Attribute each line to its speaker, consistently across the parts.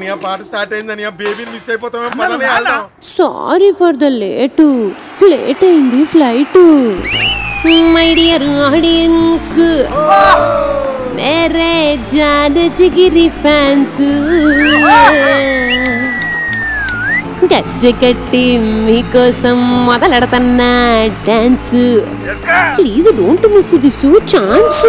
Speaker 1: అన్నయ్య పాట స్టార్ట్ అయింది అన్నయ్య బేబీని మిస్ అయిపోతామే పదనే వెళ్దాం
Speaker 2: sorry for the late late అయింది ఫ్లైట్ మై డియర్ ఆడియన్స్ మేరే జాన్ జిగిరి ఫ్యాన్స్ గజ్జ కట్టి మీకోసం మొదలెడతన్నా dance please don't miss this chance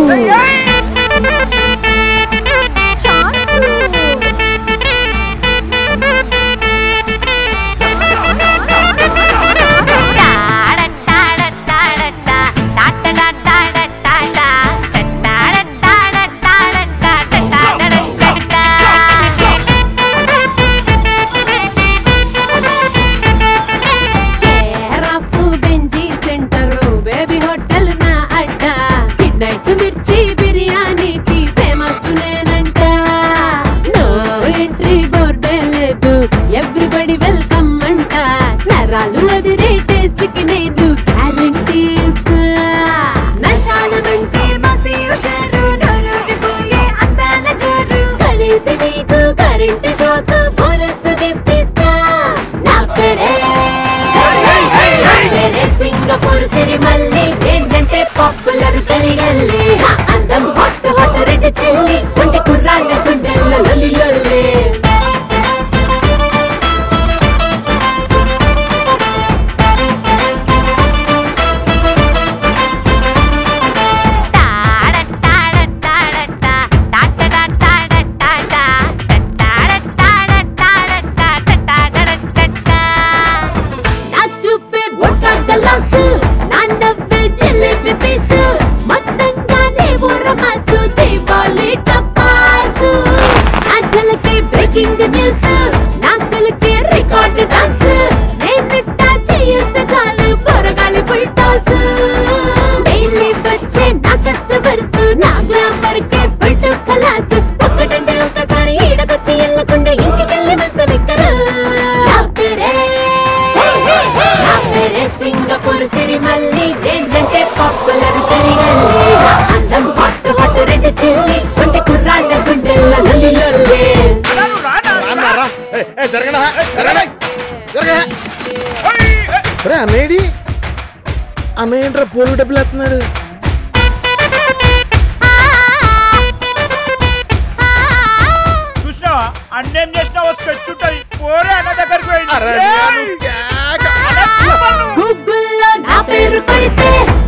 Speaker 2: care of బెంజీ సెంటర్ బేబీ హోటల్ నా అడ్డ మిడ్ నైట్ మిర్చి బిర్యానీకి ఫేమస్ నేనంట నో ఎంట్రీ బోర్డే లేదు ఎవ్రీబడి వెల్కమ్ అంట నరాలు వదిలే టేస్ట్ కి నేను గ్యారంటీ ఇస్తా నశాల వంటి మసి హుషారు నోరూరిపోయే అందాల జోరు కలిసి మీకు కరెంట్ షాక్ బోనస్ గిఫ్ట్ ఇస్తా నా పేరే నా పేరే సింగపూర్ సిరిమల్లి ఏంటంటే పాపులర్ కలిగల్లి నా అందం హాట్ హాట్ రెడ్ చిల్లి ఒంటి కుర్రాళ్ళ గుండెల్లో లొల్లి లొల్లి నా చూపే బొట్ట గలాసు నా నవ్వే జిలేబీ పీసు మొత్తంగానే ఊరమాసు దీపావళి టపాసు నా జలకే బ్రేకింగ్ న్యూస్ నా కలకే రికార్డ్ డాన్స్ నేను టచ్ చేస్తే చాలు పొరగాలి ఫుల్ టాస్ డైలీ వచ్చే నా కస్టమర్స్ నా గ్లామర్ కే ఫుల్ కలాస్ ఒక్కటంటే ఒకసారి ఈడకొచ్చి ఎల్లకుండా ఇంటికెళ్ళి మంచం ఎక్కరు నా పేరే నా పేరే సింగపూర్ సిరిమల్లి ఏంటంటే పాపులర్ కలిగల్లి నా అందం హాట్ హాట్ రెడ్ చిల్లి ఒంటి కుర్రాళ్ళ గుండెల్లో లొల్లి లొల్లి
Speaker 1: రాన్నారా ఏ, ఏ, జరగనా జరగనా జరగనా రే అన్నయ్యడి అన్నయ్య ఏంట్రా పోలు డబ్బులు వేస్తున్నాడు
Speaker 3: చూసినావా అన్నేం చేసినావో స్కెచ్ ఉంటుంది పోరే అన్న దగ్గరికి
Speaker 1: అరే
Speaker 3: పోయింది
Speaker 1: అన్నయ్య, నువ్వు కేక.
Speaker 3: అన్న,
Speaker 2: గూగుల్లో నా పేరు కొడితే